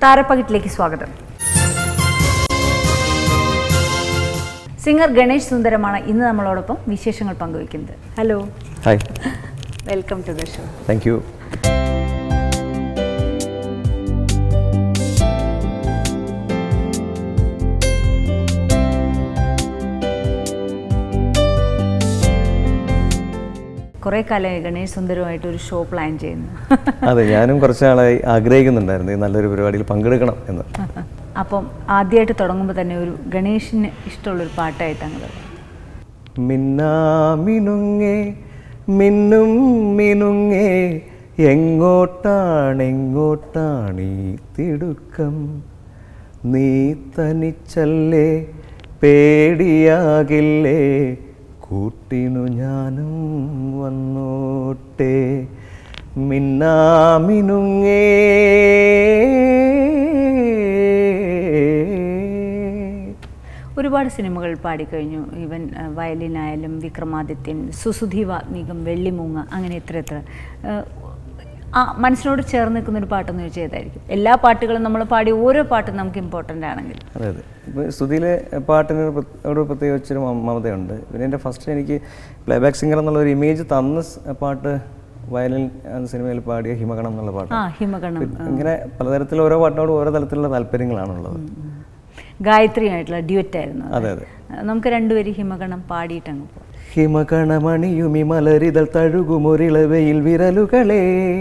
താരപ്പകിട്ടിലേക്ക് സ്വാഗതം സിംഗർ ഗണേഷ് സുന്ദരമാണ് ഇന്ന് നമ്മളോടൊപ്പം വിശേഷങ്ങൾ പങ്കുവയ്ക്കുന്നത് hello hi welcome to the show thank you കുറേ കാലമായി ഗണേഷ് സുന്ദരമായിട്ട് ഒരു ഷോ പ്ലാൻ ചെയ്യുന്നു അതെ ഞാനും കുറച്ച് നാളായി ആഗ്രഹിക്കുന്നുണ്ടായിരുന്നു ഈ നല്ലൊരു പരിപാടിയിൽ പങ്കെടുക്കണം എന്ന് അപ്പം ആദ്യമായിട്ട് തുടങ്ങുമ്പോൾ തന്നെ ഒരു ഗണേഷിന് ഇഷ്ടമുള്ളൊരു പാട്ടായിട്ടാണ് തുടങ്ങുന്നത് മിന്നാമിനുങ്ങേ മിന്നും മിനുങ്ങേ എങ്ങോട്ടാണെങ്ങോട്ടാണീ തിടുക്കം നീ തനിച്ചല്ലേ പേടിയാകില്ലേ കൂട്ടിനു ഞാനും വന്നോട്ടെ മിന്നാമിനുങ്ങേ ഒരുപാട് സിനിമകൾ പാടിക്കഴിഞ്ഞു ഈവൻ അഹ്, വയലിനായാലും വിക്രമാദിത്യൻ സുസുധി വാഗ്നികം വെള്ളിമൂങ്ങ അങ്ങനെ എത്ര എത്ര അഹ്, ആ മനസ്സിനോട് ചേർന്ന് നിൽക്കുന്ന ഒരു പാട്ടെന്ന് ചോദിച്ചാൽ ഏതായിരിക്കും എല്ലാ പാട്ടുകളും നമ്മൾ പാടി ഓരോ പാട്ടും നമുക്ക് ഇമ്പോർട്ടൻ്റ് ആണെങ്കിൽ അതെ അതെ ഇപ്പോൾ സ്തുതിയിലെ പാട്ടിന് ഒരു പ്ര- ഒരു പ്രത്യേകിച്ചൊരു മമ- മമതയുണ്ട് പിന്നെ എൻ്റെ ഫസ്റ്റ് എനിക്ക് പ്ലേബാക്ക് സിംഗർ എന്നുള്ള ഒരു ഇമേജ് തന്ന സ് പാട്ട് വയലിൻ എന്ന സിനിമയിൽ പാടിയ ഹിമഗണം എന്നുള്ള പാട്ട് ആ ഹിമഗണം ഇങ്ങനെ പലതരത്തിലുള്ള ഓരോ പാട്ടിനോട് ഓരോ തരത്തിലുള്ള താല്പര്യങ്ങളാണുള്ളത് ഗായത്രിയായിട്ടുള്ള ഡ്യുവറ്റ് ആയിരുന്നു അത്. അതെ അതെ അഹ് നമുക്ക് രണ്ടുപേരും ഹിമഗണം പാടിയിട്ടങ്ങ് പോകാം ഹിമകണമണിയുമി മലരിതൾ തഴുകുമൊരിളവയിൽ വിരലുകളെ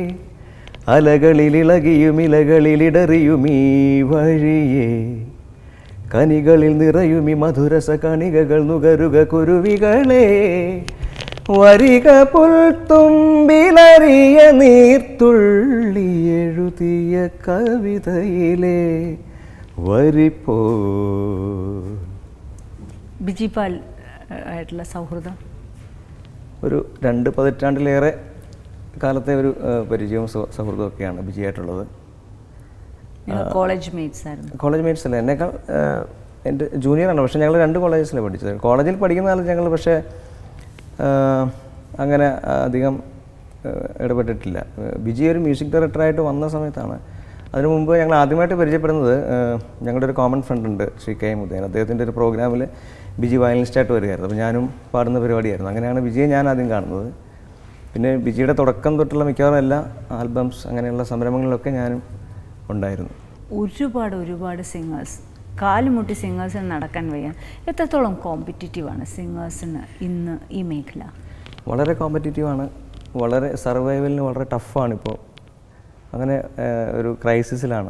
അലകളിലിളകിയുമിലകളിലിടറിയുമീ വഴിയേ കനികളിൽ നിറയുമി മധുരസ കണികകൾ നുകരുക കുരുവികളെ വരിക പുൽത്തുമ്പിലറിയ നീർത്തുള്ളി എഴുതിയ കവിതയിലെ വരിപ്പോ ബിജി പാൽ അഹ്, ആയിട്ടുള്ള സൗഹൃദം ഒരു രണ്ട് പതിറ്റാണ്ടിലേറെ കാലത്തെ ഒരു ആ, പരിചയവും സൗ- സൗഹൃദവും ഒക്കെയാണ് ബിജിയായിട്ടുള്ളത് നിങ്ങൾ കോളേജ് മേറ്റ്സ് ആയിരുന്നു കോളേജ് മേറ്റ്സ് അല്ല എന്നേക്കാൾ ആ, എൻ്റെ ജൂനിയറാണ് പക്ഷേ ഞങ്ങൾ രണ്ട് കോളേജസിലാണ് പഠിച്ചത് കോളേജിൽ പഠിക്കുന്ന കാലത്ത് ഞങ്ങൾ പക്ഷേ ആ, അങ്ങനെ അധികം ആ, ഇടപെട്ടിട്ടില്ല ആ, ബിജി ഒരു മ്യൂസിക് ഡയറക്ടറായിട്ട് വന്ന സമയത്താണ് അതിനു മുമ്പ് ഞങ്ങൾ ആദ്യമായിട്ട് പരിചയപ്പെടുന്നത് ആ, ഞങ്ങളുടെ ഒരു കോമൺ ഫ്രണ്ട് ഉണ്ട് ശ്രീ കെ മുദ്ദേൻ അദ്ദേഹത്തിൻ്റെ ഒരു പ്രോഗ്രാമിൽ ബിജി വയലിനിസ്റ്റായിട്ട് വരികയായിരുന്നു അപ്പോൾ ഞാനും പാടുന്ന പരിപാടിയായിരുന്നു അങ്ങനെയാണ് ബിജിയെ ഞാൻ ആദ്യം കാണുന്നത് പിന്നെ ബിജിയുടെ തുടക്കം തൊട്ടുള്ള മിക്കവാറും എല്ലാ ആൽബംസ് അങ്ങനെയുള്ള സംരംഭങ്ങളിലൊക്കെ ഞാനും ഉണ്ടായിരുന്നു ഒരുപാട് ഒരുപാട് സിംഗേഴ്സ് കാലുമുട്ടി സിംഗേഴ്സിന് നടക്കാൻ വയ്യ എത്രത്തോളം കോമ്പറ്റിറ്റീവ് ആണ് സിംഗേഴ്സിന് ഇന്ന് ഈ മേഖല വളരെ കോമ്പറ്റീറ്റീവാണ് വളരെ സർവൈവലിന് വളരെ ടഫാണ് ഇപ്പോൾ അങ്ങനെ ഏഹ്, ഒരു ക്രൈസിസിലാണ്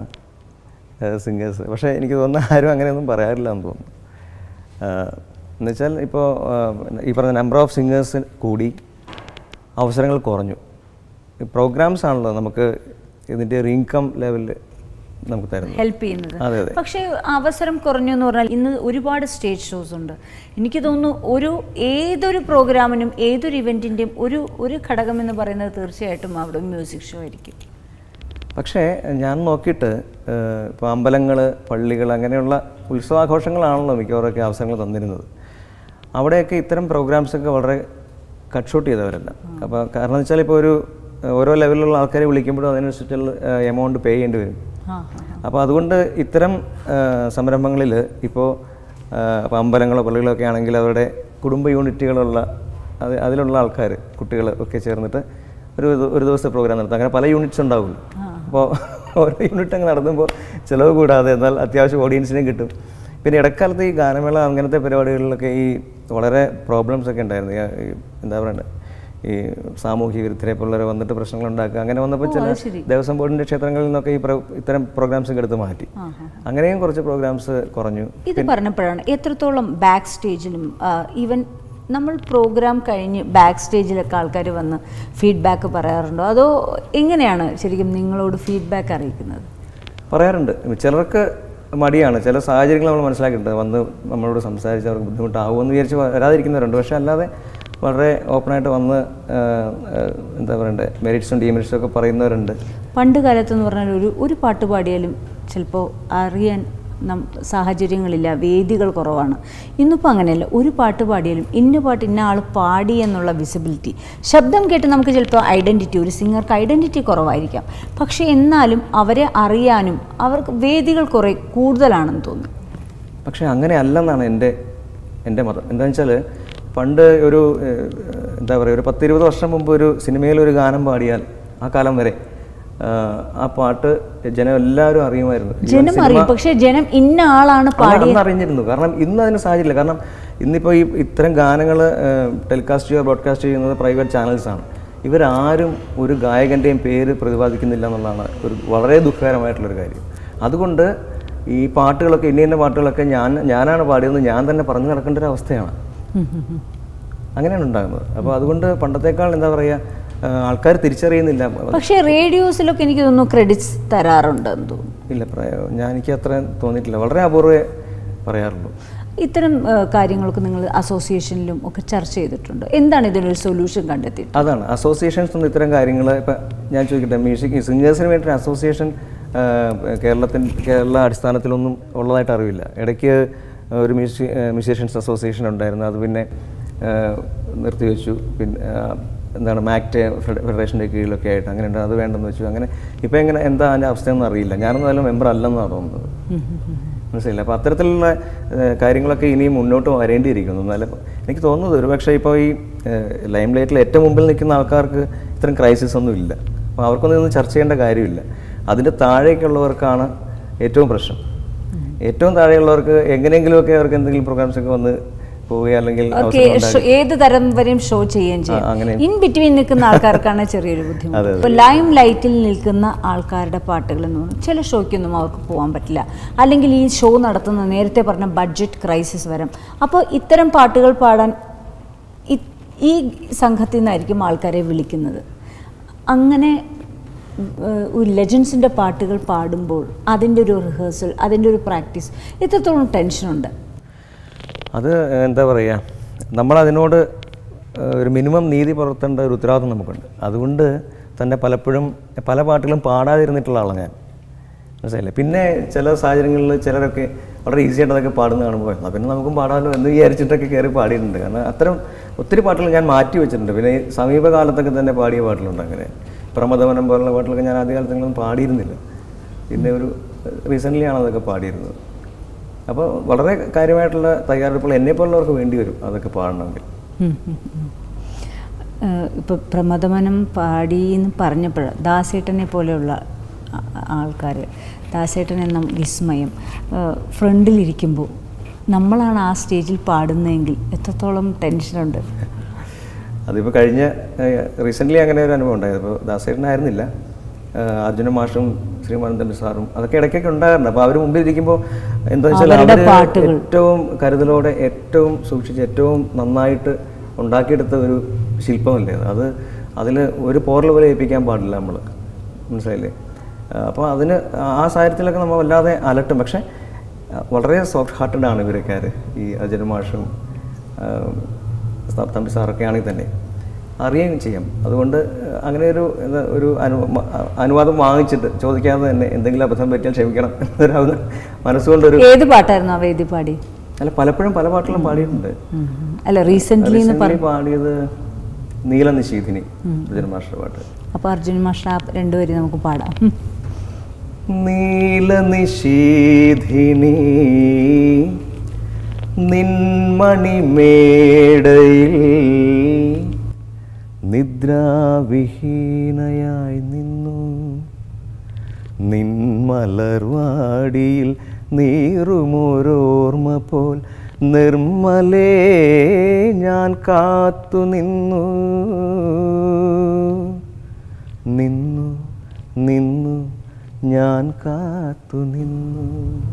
സിംഗേഴ്സ് പക്ഷേ എനിക്ക് തോന്നുന്നു ആരും അങ്ങനെയൊന്നും പറയാറില്ല എന്ന് തോന്നുന്നു ഏഹ്, എന്നുവെച്ചാൽ ഇപ്പോൾ ഏഹ്, ഈ പറഞ്ഞ നമ്പർ ഓഫ് സിംഗേഴ്സ് കൂടി അവസരങ്ങൾ കുറഞ്ഞു പ്രോഗ്രാംസ് ആണല്ലോ നമുക്ക് ഇതിൻ്റെ ഒരു ഇൻകം ലെവലിൽ നമുക്ക് തരുന്നത് ഹെൽപ്പ് ചെയ്യുന്നത് അതെ അതെ പക്ഷേ അവസരം കുറഞ്ഞു എന്ന് പറഞ്ഞാൽ ഇന്ന് ഒരുപാട് സ്റ്റേജ് ഷോസ് ഉണ്ട് എനിക്ക് തോന്നുന്നു ഒരു ഏതൊരു പ്രോഗ്രാമിനും ഏതൊരു ഇവൻറ്റിൻ്റെയും ഒരു ഒരു ഘടകം എന്ന് പറയുന്നത് തീർച്ചയായിട്ടും അവിടെ മ്യൂസിക് ഷോ ആയിരിക്കും പക്ഷേ ഞാൻ നോക്കിയിട്ട് ഇപ്പോൾ അമ്പലങ്ങൾ പള്ളികൾ അങ്ങനെയുള്ള ഉത്സവാഘോഷങ്ങളാണല്ലോ മിക്കവാറൊക്കെ അവസരങ്ങൾ തന്നിരുന്നത് അവിടെയൊക്കെ ഇത്തരം പ്രോഗ്രാംസൊക്കെ വളരെ കട്ട് ഷോട്ട് ചെയ്തവരല്ല അപ്പോൾ കാരണം വെച്ചാൽ ഇപ്പോൾ ഒരു ഏഹ്, ഓരോ ലെവലിലുള്ള ആൾക്കാരെ വിളിക്കുമ്പോഴും അതിനനുസരിച്ചുള്ള എമൗണ്ട് പേ ചെയ്യേണ്ടി വരും ആ അപ്പോൾ അതുകൊണ്ട് ഇത്തരം സംരംഭങ്ങളിൽ ഇപ്പോൾ ഇപ്പോൾ അമ്പലങ്ങളോ പള്ളികളോ ഒക്കെ ആണെങ്കിൽ അവരുടെ കുടുംബ യൂണിറ്റുകളുള്ള അത് അതിലുള്ള ആൾക്കാർ കുട്ടികൾ ഒക്കെ ചേർന്നിട്ട് ഒരു ദിവ- ഒരു ദിവസത്തെ പ്രോഗ്രാം നടത്തും അങ്ങനെ പല യൂണിറ്റ്സ് ഉണ്ടാവുമല്ലോ അപ്പോൾ ഓരോ യൂണിറ്റ് അങ്ങ് നടത്തുമ്പോൾ ചിലവ് കൂടാതെ എന്നാൽ അത്യാവശ്യം ഓഡിയൻസിനെയും കിട്ടും പിന്നെ ഇടക്കാലത്ത് ഈ ഗാനമേള അങ്ങനത്തെ പരിപാടികളിലൊക്കെ ഈ വളരെ പ്രോബ്ലംസ് ഒക്കെ ഉണ്ടായിരുന്നു ഈ- ഈ എന്താ പറയണ്ടത് ഈ സാമൂഹ്യ വിരുദ്ധരെ പോലുള്ളവരെ വന്നിട്ട് പ്രശ്നങ്ങൾ ഉണ്ടാക്കുക അങ്ങനെ വന്നപ്പോൾ ചില ദേവസ്വം ബോർഡിൻ്റെ ക്ഷേത്രങ്ങളിൽ നിന്നൊക്കെ ഈ പ്രോ- ഇത്തരം പ്രോഗ്രാംസ് ഒക്കെ എടുത്ത് മാറ്റി അങ്ങനെയും കുറച്ച് പ്രോഗ്രാംസ് കുറഞ്ഞു ഇത് പറഞ്ഞപ്പോഴാണ് എത്രത്തോളം ബാക്ക് സ്റ്റേജിലും ഈവൻ നമ്മൾ പ്രോഗ്രാം കഴിഞ്ഞ് ബാക്ക് സ്റ്റേജിലൊക്കെ ആൾക്കാർ വന്ന് ഫീഡ്ബാക്ക് പറയാറുണ്ടോ അതോ എങ്ങനെയാണ് ശരിക്കും നിങ്ങളോട് ഫീഡ്ബാക്ക് അറിയിക്കുന്നത് പറയാറുണ്ട് ചിലർക്ക് മടിയാണ് ചില സാഹചര്യങ്ങൾ നമ്മൾ മനസ്സിലാക്കിയിട്ടുണ്ട് വന്ന് നമ്മളോട് സംസാരിച്ച് അവർക്ക് ബുദ്ധിമുട്ടാവുമെന്ന് വിചാരിച്ച് വരാതിരിക്കുന്നവരുണ്ട് പക്ഷേ അല്ലാതെ വളരെ ഓപ്പണായിട്ട് വന്ന് ആ, ആ, എന്താ പറയണ്ടേ മെറിറ്റ്സും ഡീമെറിറ്റ്സും ഒക്കെ പറയുന്നവരുണ്ട് പണ്ട് കാലത്തെന്ന് പറഞ്ഞാൽ ഒരു ഒരു പാട്ട് പാടിയാലും ചിലപ്പോൾ അറിയാൻ നം സാഹചര്യങ്ങളില്ല വേദികൾ കുറവാണ് ഇന്നിപ്പോൾ അങ്ങനെയല്ല ഒരു പാട്ട് പാടിയാലും ഇന്ന പാട്ട് ഇന്ന ആൾ പാടി എന്നുള്ള വിസിബിലിറ്റി ശബ്ദം കേട്ട് നമുക്ക് ചിലപ്പോൾ ഐഡൻറ്റിറ്റി ഒരു സിംഗർക്ക് ഐഡൻറ്റിറ്റി കുറവായിരിക്കാം പക്ഷേ എന്നാലും അവരെ അറിയാനും അവർക്ക് വേദികൾ കുറേ കൂടുതലാണെന്ന് തോന്നുന്നു പക്ഷേ അങ്ങനെ അല്ലെന്നാണ് എൻ്റെ എൻ്റെ മതം എന്താണെന്ന് വെച്ചാൽ പണ്ട് ഒരു ഏഹ്, എന്താ പറയുക ഒരു പത്തിരുപത് വർഷം മുമ്പ് ഒരു സിനിമയിൽ ഒരു ഗാനം പാടിയാൽ ആ കാലം വരെ ആഹ്, ആ പാട്ട് ജനം എല്ലാവരും അറിയുമായിരുന്നു Even ജനം സിനിമ- അറിയും പക്ഷേ ജനം ഇന്ന ആളാണ് അന്ന് പാടി അന്ന് അറിഞ്ഞിരുന്നു കാരണം ഇന്ന് അതിന് സാഹചര്യമില്ല കാരണം ഇന്നിപ്പോൾ ഈ ഇത്തരം ഗാനങ്ങൾ ടെലികാസ്റ്റ് ചെയ്യുക ബ്രോഡ്കാസ്റ്റ് ചെയ്യുന്നത് പ്രൈവറ്റ് ചാനൽസാണ് ഇവരാരും ഒരു ഗായകൻ്റെയും പേര് പ്രതിപാദിക്കുന്നില്ല എന്നുള്ളതാണ് ഒരു വളരെ ദുഃഖകരമായിട്ടുള്ളൊരു കാര്യം അതുകൊണ്ട് ഈ പാട്ടുകളൊക്കെ ഇന്ന ഇന്ന പാട്ടുകളൊക്കെ ഞാൻ ഞാനാണ് പാടിയതെന്ന് ഞാൻ തന്നെ പറഞ്ഞു നടക്കേണ്ട ഒരു അവസ്ഥയാണ് അങ്ങനെയാണ് ഉണ്ടാകുന്നത് അപ്പോൾ അതുകൊണ്ട് പണ്ടത്തേക്കാൾ എന്താ പറയുക ആൾക്കാർ തിരിച്ചറിയുന്നില്ല പക്ഷേ റേഡിയോസിലൊക്കെ എനിക്ക് തോന്നുന്നു ക്രെഡിറ്റ്സ് തരാറുണ്ടെന്ന് തോന്നുന്നു ഇല്ല പ്ര- ഞാൻ എനിക്ക് അത്ര തോന്നിയിട്ടില്ല വളരെ അപൂർവേ പറയാറുള്ളൂ ഇത്തരം ആ, കാര്യങ്ങളൊക്കെ നിങ്ങൾ അസോസിയേഷനിലും ഒക്കെ ചർച്ച ചെയ്തിട്ടുണ്ട് എന്താണ് ഇതിനൊരു സൊല്യൂഷൻ കണ്ടെത്തിയിട്ട് അതാണ് അസോസിയേഷൻസ് ഒന്നും ഇത്തരം കാര്യങ്ങൾ ഇപ്പം ഞാൻ ചോദിക്കട്ടെ മ്യൂസിക് സിംഗേഴ്സിന് വേണ്ടി ഒരു അസോസിയേഷൻ കേരളത്തിൽ കേരള അടിസ്ഥാനത്തിലൊന്നും ഉള്ളതായിട്ട് അറിവില്ല ഇടയ്ക്ക് ഒരു മ്യൂസിക് മ്യൂസീഷ്യൻസ് അസോസിയേഷൻ ഉണ്ടായിരുന്നു അത് പിന്നെ ആ, നിർത്തിവെച്ചു പിന്നെ ആ, എന്താണ് മാക്ട് ഫെഡറേഷൻ്റെ കീഴിലൊക്കെ ആയിട്ട് അങ്ങനെ ഉണ്ട് അത് വേണ്ടെന്ന് വെച്ചു അങ്ങനെ ഇപ്പം എങ്ങനെ എന്താ അതിൻ്റെ അവസ്ഥയൊന്നും അറിയില്ല ഞാനൊന്നും അതിൽ മെമ്പർ അല്ലെന്നാണ് തോന്നുന്നത് മനസ്സിലായില്ല അപ്പോൾ അത്തരത്തിലുള്ള ഏഹ്, കാര്യങ്ങളൊക്കെ ഇനിയും മുന്നോട്ട് വരേണ്ടിയിരിക്കുന്നു എന്നാലും എനിക്ക് തോന്നുന്നത് ഒരുപക്ഷെ ഇപ്പോൾ ഈ ലൈം ലൈറ്റിൽ ഏറ്റവും മുമ്പിൽ നിൽക്കുന്ന ആൾക്കാർക്ക് ഇത്തരം ക്രൈസിസ് ഒന്നും ഇല്ല അപ്പോൾ അവർക്കൊന്നും ഇതൊന്നും ചർച്ച ചെയ്യേണ്ട കാര്യമില്ല അതിൻ്റെ താഴേക്കുള്ളവർക്കാണ് ഏറ്റവും പ്രശ്നം ഏറ്റവും താഴെയുള്ളവർക്ക് എങ്ങനെയെങ്കിലുമൊക്കെ അവർക്ക് എന്തെങ്കിലും പ്രോഗ്രാംസ് ഒക്കെ വന്ന് പോവുകയോ അല്ലെങ്കിൽ ഓക്കെ അവസരം ഉണ്ടാക്കി- ഏത് തരം വരെയും ഷോ ചെയ്യുകയും ആ, ചെയ്യും അങ്ങനെ ഇൻ ബിറ്റ്വീൻ നിൽക്കുന്ന ആൾക്കാർക്കാണ് ചെറിയൊരു ബുദ്ധിമുട്ട് ഇപ്പോൾ ലൈം ലൈറ്റിൽ നിൽക്കുന്ന ആൾക്കാരുടെ പാട്ടുകൾ എന്ന് പറഞ്ഞാൽ ചില ഷോയ്ക്കൊന്നും അവർക്ക് പോകാൻ പറ്റില്ല അല്ലെങ്കിൽ ഈ ഷോ നടത്തുന്ന നേരത്തെ പറഞ്ഞ ബഡ്ജറ്റ് ക്രൈസിസ് വരും അപ്പോൾ ഇത്തരം പാട്ടുകൾ പാടാൻ ഇ- ഈ സംഘത്തിൽ നിന്നായിരിക്കും ആൾക്കാരെ വിളിക്കുന്നത് അങ്ങനെ ഏഹ്, ഒരു ലെജൻസിൻ്റെ പാട്ടുകൾ പാടുമ്പോൾ അതിൻ്റെ ഒരു റിഹേഴ്സൽ അതിൻ്റെ ഒരു പ്രാക്ടീസ് എത്രത്തോളം ടെൻഷനുണ്ട് അത് എന്താ പറയുക നമ്മളതിനോട് ഏഹ്, ഒരു മിനിമം നീതി പുലർത്തേണ്ട ഒരു ഉത്തരവാദിത്വം നമുക്കുണ്ട് അതുകൊണ്ട് തന്നെ പലപ്പോഴും പല പാട്ടുകളും പാടാതിരുന്നിട്ടുള്ള ആളാണ് ഞാൻ മനസ്സിലായില്ലേ പിന്നെ ചില സാഹചര്യങ്ങളിൽ ചിലരൊക്കെ വളരെ ഈസി ആയിട്ട് അതൊക്കെ പാടുന്ന കാണുമ്പോൾ എന്നാൽ പിന്നെ നമുക്കും പാടാമല്ലോ എന്ന് വിചാരിച്ചിട്ടൊക്കെ കയറി പാടിയിട്ടുണ്ട് കാരണം അത്തരം ഒത്തിരി പാട്ടുകൾ ഞാൻ മാറ്റി വെച്ചിട്ടുണ്ട് പിന്നെ ഈ സമീപകാലത്തൊക്കെ തന്നെ പാടിയ പാട്ടിലുണ്ട് അങ്ങനെ പ്രമദവനം പോലുള്ള പാട്ടുകളൊക്കെ ഞാൻ ആദ്യകാലത്തെങ്കിലും പാടിയിരുന്നില്ല പിന്നെ ഒരു റീസെൻ്റ്ലി ആണ് അതൊക്കെ പാടിയിരുന്നത് അപ്പോൾ വളരെ കാര്യമായിട്ടുള്ള തയ്യാറെടുപ്പുകൾ എന്നെപ്പോലുള്ളവർക്ക് വേണ്ടി വരും അതൊക്കെ പാടണമെങ്കിൽ ഇപ്പോൾ പ്രമദമനം പാടി എന്ന് പറഞ്ഞപ്പോൾ ദാസേട്ടനെ പോലെയുള്ള ആൾക്കാർ ദാസേട്ടൻ എന്ന വിസ്മയം ഫ്രണ്ടിലിരിക്കുമ്പോൾ നമ്മളാണ് ആ സ്റ്റേജിൽ പാടുന്നതെങ്കിൽ എത്രത്തോളം ടെൻഷനുണ്ട് അതിപ്പോൾ കഴിഞ്ഞ റീസെൻ്റ്ലി അങ്ങനെ ഒരു അനുഭവം ഉണ്ടായത് അപ്പോൾ ദാസേട്ടനായിരുന്നില്ല ഏഹ് അർജുന മാഷും ശ്രീമാനന്ദൻ തമ്പി സാറും അതൊക്കെ ഇടയ്ക്കൊക്കെ ഉണ്ടാകാറുണ്ട് അപ്പോൾ അവർ മുമ്പിൽ ഇരിക്കുമ്പോൾ എന്താ വെച്ചാൽ അവരുടെ അവർ പാട്ടുകൾ. ഏറ്റവും കരുതലോടെ ഏറ്റവും സൂക്ഷിച്ച് ഏറ്റവും നന്നായിട്ട് ഉണ്ടാക്കിയെടുത്ത ഒരു ശില്പമല്ലേ അത് അത് അതിൽ ഒരു പോറൽ പോലെ ഏൽപ്പിക്കാൻ പാടില്ല നമ്മൾ മനസ്സിലായില്ലേ അപ്പോൾ അതിന് ആ സാഹചര്യത്തിലൊക്കെ നമ്മൾ വല്ലാതെ അലട്ടും പക്ഷേ ആ, വളരെ സോഫ്റ്റ് ഹാർട്ടഡ് ആണ് ഇവരൊക്കെ ഈ അജന മാഷും ആ, തമ്പി സാറൊക്കെ ആണെങ്കിൽ തന്നെ അറിയുകയും ചെയ്യാം അതുകൊണ്ട് ഏഹ്, അങ്ങനെ ഒരു എന്താ ഒരു അനു മ- അനുവാദം വാങ്ങിച്ചിട്ട് ചോദിക്കാതെ തന്നെ എന്തെങ്കിലും അബദ്ധം പറ്റിയാൽ ക്ഷമിക്കണം എന്നൊരു മനസ്സുകൊണ്ടൊരു ഏത് പാട്ടായിരുന്നു ആ വേദി പാടി അല്ല പലപ്പോഴും പല പാട്ടുകളും പാടിയിട്ടുണ്ട് ഉം. അല്ല റീസെൻ്റ്ലി എന്ന് Recently പാടിയത് നീല നിശീതിനി അർജുന മാസ്റ്റർ പാട്ട് അപ്പോൾ അർജുൻ മാഷ രണ്ടുപേരും നമുക്ക് പാടാം നീല നിശീധിനി നിൻമണിമേടയിൽ നിദ്രാവിഹീനയായി നിന്നു നിൻമലർവാടിയിൽ നീറുമോരോർമ്മ പോൽ നിർമ്മലേ ഞാൻ കാത്തു നിന്നു നിന്നു നിന്നു ഞാൻ കാത്തു നിന്നു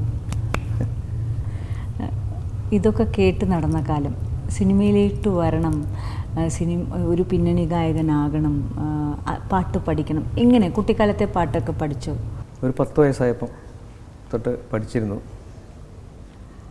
ഇതൊക്കെ കേട്ട് നടന്ന കാലം സിനിമയിലേക്ക് വരണം ആ, സിനിമ ഒരു പിന്നണി ഗായകനാകണം ആ, ആ, പാട്ട് പഠിക്കണം എങ്ങനെ കുട്ടിക്കാലത്തെ പാട്ടൊക്കെ പഠിച്ചോ ഒരു പത്ത് വയസ്സായപ്പം തൊട്ട് പഠിച്ചിരുന്നു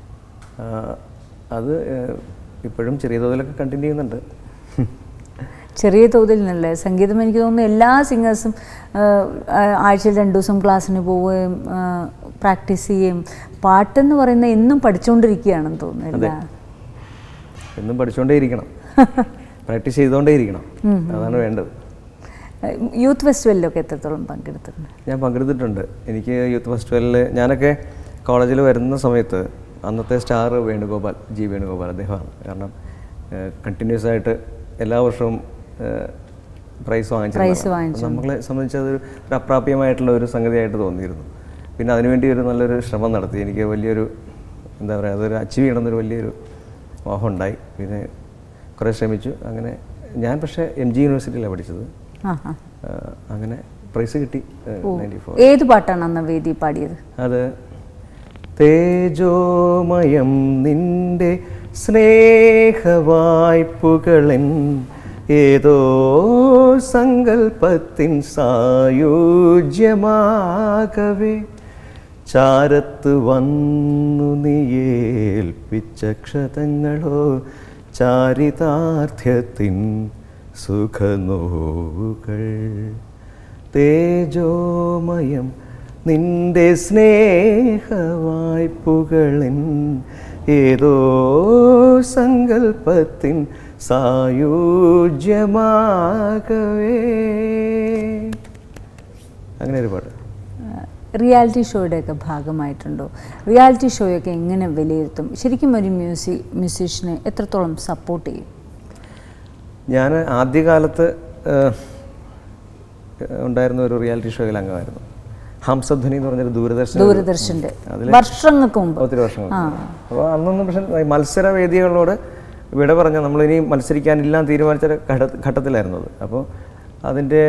ആ, അത് ഏഹ്, ഇപ്പോഴും ചെറിയ തോതിലൊക്കെ കണ്ടിന്യൂ ചെയ്യുന്നുണ്ട് ചെറിയ തോതിൽ നിന്നല്ലേ സംഗീതം എനിക്ക് തോന്നുന്നു എല്ലാ സിംഗേഴ്സും ആഴ്ചയിൽ രണ്ട് ദിവസം ക്ലാസ്സിന് പോവുകയും പ്രാക്ടീസ് ചെയ്യുകയും പാട്ടെന്ന് പറയുന്ന എന്നും പഠിച്ചുകൊണ്ടിരിക്കുകയാണെന്ന് തോന്നുന്നു എല്ലാ എന്നും പഠിച്ചുകൊണ്ടേ ഇരിക്കണം പ്രാക്ടീസ് ചെയ്തുകൊണ്ടേ ഇരിക്കണം അതാണ് വേണ്ടത് യൂത്ത് ഫെസ്റ്റിവലിലൊക്കെ എത്രത്തോളം പങ്കെടുത്തിട്ടുണ്ട് ഞാൻ പങ്കെടുത്തിട്ടുണ്ട് എനിക്ക് യൂത്ത് ഫെസ്റ്റിവലിൽ ഞാനൊക്കെ കോളേജിൽ വരുന്ന സമയത്ത് അന്നത്തെ സ്റ്റാർ വേണുഗോപാൽ ജി വേണുഗോപാൽ അദ്ദേഹമാണ് കാരണം കണ്ടിന്യൂസ് ആയിട്ട് എല്ലാ വർഷവും പ്രൈസ് Prize വാങ്ങിച്ചു നമ്മളെ സംബന്ധിച്ച് അതൊരു ഒരു അപ്രാപ്യമായിട്ടുള്ള ഒരു സംഗതിയായിട്ട് തോന്നിയിരുന്നു പിന്നെ അതിനുവേണ്ടി ഒരു നല്ലൊരു ശ്രമം നടത്തി എനിക്ക് വലിയൊരു എന്താ പറയുക അതൊരു അച്ചീവ് ചെയ്യണമെന്നൊരു വലിയൊരു മോഹം ഉണ്ടായി പിന്നെ കുറേ ശ്രമിച്ചു അങ്ങനെ ഞാൻ പക്ഷേ എം ജി യൂണിവേഴ്സിറ്റിയിലാണ് പഠിച്ചത് ആ ആ ആ, അങ്ങനെ പ്രൈസ് കിട്ടി നയൻറ്റി ഫോർ ഏത് പാട്ടാണ് അന്ന് വേദി പാടിയത് അത് തേജോമയം നിന്റെ സ്നേഹവായ്പുകളൻ ഏതോ സങ്കൽപ്പത്തിൻ സായുജ്യമാകവേ ചാരത്ത് വന്നു നീയേൽപ്പിച്ച ക്ഷതങ്ങളോ ചാരിതാർത്ഥ്യത്തിൻ സുഖനോവുകൾ തേജോമയം നിന്റെ സ്നേഹവായ്പുകളിൻ ഏതോ സങ്കൽപ്പത്തിൻ സായുജ്യമാകവേ അങ്ങനെ ഒരു പാട്ട് റിയാലിറ്റി ഷോയുടെയൊക്കെ ഭാഗമായിട്ടുണ്ടോ റിയാലിറ്റി ഷോയൊക്കെ എങ്ങനെ വിലയിരുത്തും ശരിക്കും ഒരു മ്യൂസിക് മ്യൂസീഷ്യനെ എത്രത്തോളം സപ്പോർട്ട് ചെയ്യും ഞാൻ ആദ്യകാലത്ത് ഏഹ്, ഉണ്ടായിരുന്ന ഒരു റിയാലിറ്റി ഷോയിൽ അംഗമായിരുന്നു ഹംസധ്വനി എന്ന് പറഞ്ഞൊരു ദൂരദർശൻ ദൂരദർശൻ്റെ അതില് വർഷങ്ങൾക്ക് മുമ്പ് ഒത്തിരി വർഷങ്ങൾ അപ്പോൾ അന്നൊന്നും പക്ഷേ മത്സര വേദികളോട് വിട പറഞ്ഞ നമ്മളിനി മത്സരിക്കാനില്ല എന്ന് തീരുമാനിച്ച ഒരു ഘട്ട- ഘട്ടത്തിലായിരുന്നു അത് അപ്പോൾ അതിൻ്റെ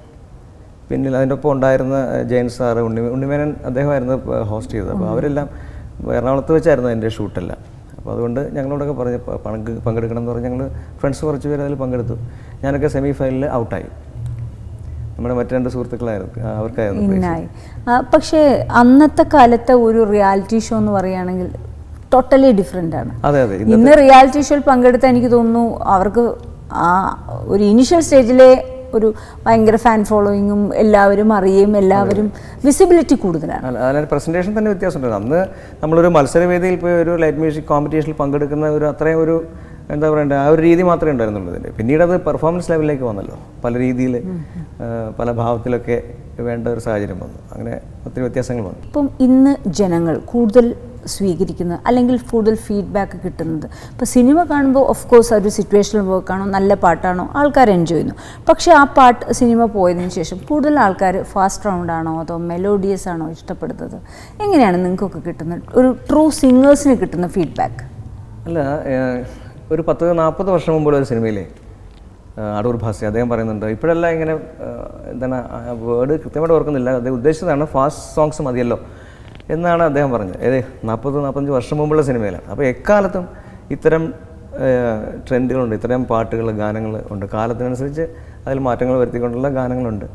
പിന്നിൽ അതിൻ്റെ ഒപ്പം ഉണ്ടായിരുന്ന ജയൻ സാറ് ഉണ്ണി ഉണ്ണിമേനൻ അദ്ദേഹമായിരുന്നു ഹോസ്റ്റ് ചെയ്തത് അപ്പോൾ അവരെല്ലാം എറണാകുളത്ത് വെച്ചായിരുന്നു അതിൻ്റെ ഷൂട്ടെല്ലാം അപ്പോൾ അതുകൊണ്ട് ഞങ്ങളോടൊക്കെ പറഞ്ഞ് പ- പങ്ക് പങ്കെടുക്കണം എന്ന് പറഞ്ഞ് ഞങ്ങൾ ഫ്രണ്ട്സ് കുറച്ച് പേര് അതിൽ പങ്കെടുത്തു ഞാനൊക്കെ സെമി ഫൈനലിൽ ഔട്ടായി നമ്മുടെ മറ്റു രണ്ട് സുഹൃത്തുക്കളായിരുന്നു ആ, അവർക്കായിരുന്നു prize. ഇന്നായി ആ, പക്ഷേ അന്നത്തെ കാലത്തെ ഒരു റിയാലിറ്റി ഷോ എന്ന് പറയുകയാണെങ്കിൽ ടോട്ടലി ഡിഫറെൻ്റ് ആണ് അതെ അതെ ഇന്ന് റിയാലിറ്റി ഷോയിൽ പങ്കെടുത്ത എനിക്ക് തോന്നുന്നു അവർക്ക് ആ ഒരു ഇനിഷ്യൽ സ്റ്റേജിലെ ഒരു ഭയങ്കര ഫാൻ ഫോളോയിങ്ങും എല്ലാവരും അറിയുകയും എല്ലാവരും വിസിബിലിറ്റി കൂടുതലാണ് അല്ല അതിന് പ്രസൻറ്റേഷൻ തന്നെ വ്യത്യാസമുണ്ട് അന്ന് നമ്മളൊരു മത്സരവേദിയിൽ പോയി ഒരു ലൈറ്റ് മ്യൂസിക് കോമ്പറ്റീഷനിൽ പങ്കെടുക്കുന്ന ഒരു അത്രയും ഒരു എന്താ പറയണ്ടേ ആ ഒരു രീതി മാത്രമേ ഉണ്ടായിരുന്നുള്ളൂ ഇതിൻ്റെ പിന്നീട് അത് പെർഫോമൻസ് ലെവലിലേക്ക് വന്നല്ലോ പല രീതിയിൽ പല ഭാവത്തിലൊക്കെ വേണ്ട ഒരു സാഹചര്യം വന്നു അങ്ങനെ ഒത്തിരി വ്യത്യാസങ്ങൾ വന്നു ഇപ്പം ഇന്ന് ജനങ്ങൾ കൂടുതൽ സ്വീകരിക്കുന്ന അല്ലെങ്കിൽ കൂടുതൽ ഫീഡ്ബാക്ക് കിട്ടുന്നത് ഇപ്പോൾ സിനിമ കാണുമ്പോൾ ഓഫ് കോഴ്സ് ഒരു സിറ്റുവേഷണൽ വർക്കാണോ നല്ല പാട്ടാണോ ആൾക്കാർ എൻജോയ് ചെയ്യുന്നു പക്ഷേ ആ പാട്ട് സിനിമ പോയതിനു ശേഷം കൂടുതൽ ആൾക്കാർ ഫാസ്റ്റ് റൗണ്ട് ആണോ അതോ മെലോഡിയസ് ആണോ ഇഷ്ടപ്പെടുന്നത് എങ്ങനെയാണ് നിങ്ങൾക്കൊക്കെ കിട്ടുന്നത് ഒരു ട്രൂ സിംഗേഴ്സിന് കിട്ടുന്ന ഫീഡ്ബാക്ക് അല്ല ഏഹ്, ഒരു പത്ത് നാൽപ്പത് വർഷം മുമ്പുള്ള ഒരു സിനിമയിലെ ഏഹ്, അടൂർ ഭാസി അദ്ദേഹം പറയുന്നുണ്ട് ഇപ്പോഴെല്ലാം ഇങ്ങനെ ഏഹ്, എന്താണ് വേർഡ് കൃത്യമായിട്ട് ഓർക്കുന്നില്ല അദ്ദേഹം ഉദ്ദേശിച്ചതാണ് ഫാസ്റ്റ് സോങ്സ് മതിയല്ലോ എന്നാണ് അദ്ദേഹം പറഞ്ഞത് ഏത് നാൽപ്പത് നാൽപ്പത്തഞ്ച് വർഷം മുമ്പുള്ള സിനിമയിലാണ് അപ്പോൾ എക്കാലത്തും ഇത്തരം ഏഹ്, ട്രെൻഡുകളുണ്ട് ഇത്തരം പാട്ടുകൾ ഗാനങ്ങൾ ഉണ്ട് കാലത്തിനനുസരിച്ച് അതിൽ മാറ്റങ്ങൾ വരുത്തിക്കൊണ്ടുള്ള ഗാനങ്ങളുണ്ട്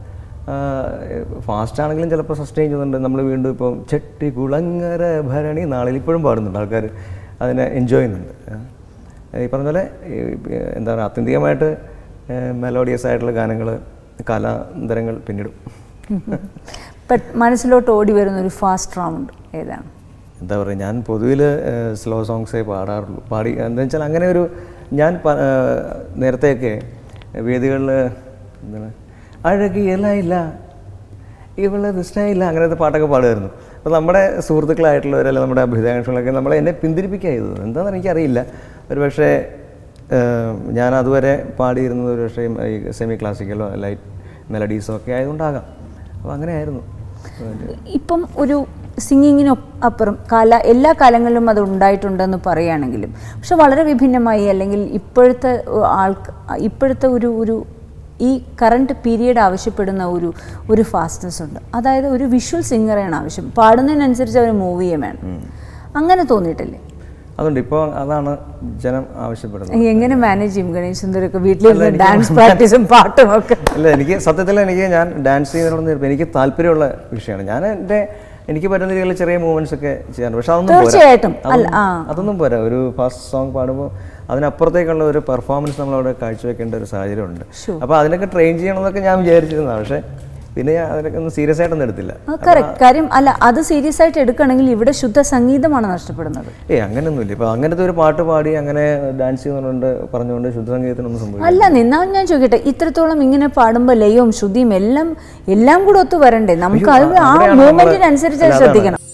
ഫാസ്റ്റ് ആണെങ്കിലും ചിലപ്പോൾ സസ്റ്റെയിൻ ചെയ്യുന്നുണ്ട് നമ്മൾ വീണ്ടും ഇപ്പോൾ ചെട്ടി കുളങ്ങര ഭരണി നാളിൽ ഇപ്പോഴും പാടുന്നുണ്ട് ആൾക്കാർ അതിനെ എൻജോയ് ചെയ്യുന്നുണ്ട് ഏഹ് ഈ പറഞ്ഞ പോലെ ഈ എന്താ പറയുക ആത്യന്തികമായിട്ട് മെലോഡിയസ് ആയിട്ടുള്ള ഗാനങ്ങൾ കലാന്തരങ്ങൾ പിന്നിടും ബട്ട് മനസ്സിലോട്ട് ഓടി വരുന്ന ഒരു ഫാസ്റ്റ് റൗണ്ട് ഏതാണ് എന്താ പറയുക ഞാൻ പൊതുവിൽ സ്ലോ സോങ്സേ പാടാറുള്ളൂ പാടി എന്താ വെച്ചാൽ അങ്ങനെ ഒരു ഞാൻ പ- ഏഹ് നേരത്തെയൊക്കെ വേദികളിൽ എന്താണ് അഴകിയല്ല ഇവളത് സ്റ്റൈല അങ്ങനത്തെ പാട്ടൊക്കെ പാടുമായിരുന്നു അപ്പോൾ നമ്മുടെ സുഹൃത്തുക്കളായിട്ടുള്ളവർ അല്ലെങ്കിൽ നമ്മുടെ അഭിതാകാംക്ഷകളൊക്കെ നമ്മളെ എന്നെ പിന്തിരിപ്പിക്കുക ചെയ്തത് എന്താണെന്ന് എനിക്കറിയില്ല ഒരു പക്ഷേ ഏഹ് ഞാൻ അതുവരെ പാടിയിരുന്നത് ഒരു പക്ഷേ ഈ സെമി ക്ലാസിക്കലോ ലൈറ്റ് മെലഡീസോ ഒക്കെ ആയതുകൊണ്ടാകാം അപ്പോൾ അങ്ങനെയായിരുന്നു ഇപ്പം ഒരു സിംഗിങ്ങിന് അപ്പുറം കാല എല്ലാ കാലങ്ങളിലും അത് ഉണ്ടായിട്ടുണ്ടെന്ന് പറയുകയാണെങ്കിലും പക്ഷെ വളരെ വിഭിന്നമായി അല്ലെങ്കിൽ ഇപ്പോഴത്തെ ആൾക്ക് ഇപ്പോഴത്തെ ഒരു ഒരു ഈ കറണ്ട് പീരീഡ് ആവശ്യപ്പെടുന്ന ഒരു ഒരു ഫാസ്റ്റ്നെസ് ഉണ്ട് അതായത് ഒരു വിഷ്വൽ സിംഗറെയാണ് ആവശ്യം പാടുന്നതിനനുസരിച്ച് അവർ മൂവ് ചെയ്യാൻ വേണം അങ്ങനെ തോന്നിയിട്ടില്ലേ അതുകൊണ്ട് ഇപ്പോൾ അതാണ് ജനം ആവശ്യപ്പെടുന്നത് എങ്ങനെ മാനേജ് ചെയ്യും ഗണേശ് സുന്ദരൊക്കെ വീട്ടിലിരുന്ന് ഡാൻസ് പ്രാക്ടീസും പാട്ടും ഒക്കെ അല്ല എനിക്ക് സത്യത്തിൽ എനിക്ക് ഞാൻ ഡാൻസ് ചെയ്യുന്നതിനോടൊന്നും എനിക്ക് താല്പര്യമുള്ള വിഷയമാണ് ഞാൻ എൻ്റെ എനിക്ക് പറ്റുന്ന രീതിയിൽ ചെറിയ മൂവ്മെന്റ്സ് ഒക്കെ ചെയ്യാറുണ്ട് പക്ഷെ അതൊന്നും പോരാ. തീർച്ചയായിട്ടും. അല്ല, അതൊന്നും- ആ. അതൊന്നും പോരാ ഒരു ഫാസ്റ്റ് സോങ് പാടുമ്പോൾ അതിനപ്പുറത്തേക്കുള്ള ഒരു പെർഫോമൻസ് നമ്മളവിടെ കാഴ്ചവെക്കേണ്ട ഒരു സാഹചര്യമുണ്ട് അപ്പോൾ അതിനൊക്കെ ട്രെയിൻ ചെയ്യണമെന്നൊക്കെ ഞാൻ വിചാരിച്ചിരുന്നതാണ് പക്ഷേ പിന്നെ ഞാൻ അതിനൊക്കെ ഒന്നും സീരിയസ് ആയിട്ടൊന്നും എടുത്തില്ല കറക്റ്റ് കാര്യം അല്ല അത് സീരിയസ് ആയിട്ട് എടുക്കുകയാണെങ്കിൽ ഇവിടെ ശുദ്ധ സംഗീതമാണ് നഷ്ടപ്പെടുന്നത് ഏയ് അങ്ങനെയൊന്നുമില്ല ഇപ്പോൾ അങ്ങനത്തെ ഒരു പാട്ട് പാടി അങ്ങനെ ഡാൻസ് ചെയ്യുന്നുണ്ട് പറഞ്ഞുകൊണ്ട് ശുദ്ധസംഗീതത്തിനൊന്നും സംഭവിക്കും അല്ല നിന്നാ ഞാൻ ചോദിക്കട്ടെ ഇത്രത്തോളം ഇങ്ങനെ പാടുമ്പോൾ ലയവും ശുദ്ധിയും എല്ലാം എല്ലാം കൂടെ ഒത്തു വരണ്ടേ നമുക്ക് അത് ആ അവിടെയാണ് നമ്മള് മൂവ്മെന്റിനനുസരിച്ച് അല്ല, അതാണ്. ശ്രദ്ധിക്കണം